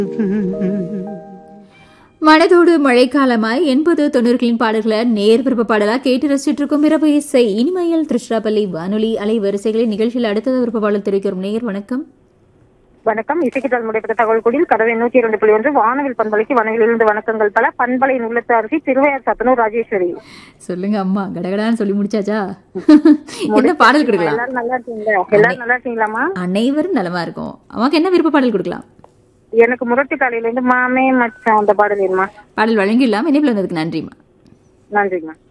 மனதோடு மழைக்காலமாய் எண்பது தொண்ணூறுகளின் பாடல்களை நேர் விருப்ப பாடலா கேட்டு ரசிச்சுட்டு இருக்கும் இரவு இசை இனிமையில் திருச்சிராப்பள்ளி வானொலி அலைவரிசைகளின் நிகழ்ச்சியில் அடுத்தது விருப்ப பாடல் தெரிவிக்கிறோம் நேயர் வணக்கம் வணக்கம் இசைக்கிட்டால் முடைப்பட்ட தகவல் குடியில் கடவை நூத்தி இரண்டு புள்ளி ஒன்று வானவில் பண்பலைக்கு வனவிலிருந்து வணக்கங்கள் பல பண்பலை உள்ளத்து அரசி திருவையார் சத்தனூர் ராஜேஸ்வரி சொல்லுங்க அம்மா கடகடான்னு சொல்லி முடிச்சாச்சா என்ன பாடல் கொடுக்கலாம் எல்லாரும் நல்லா இருக்கீங்களா எல்லாரும் நல்லா இருக்கீங்களாமா அனைவரும் நலமா இருக்கும் அம்மாக்கு என்ன விருப்ப பாடல் கொடுக்கலாம் எனக்கு முரட்டு காலையில இருந்து மாமே மச்சான் அந்த பாடல் வேணுமா பாடல் வழங்கிடலாம் இணைப்பில் வந்ததுக்கு நன்றிம்மா நன்றிம்மா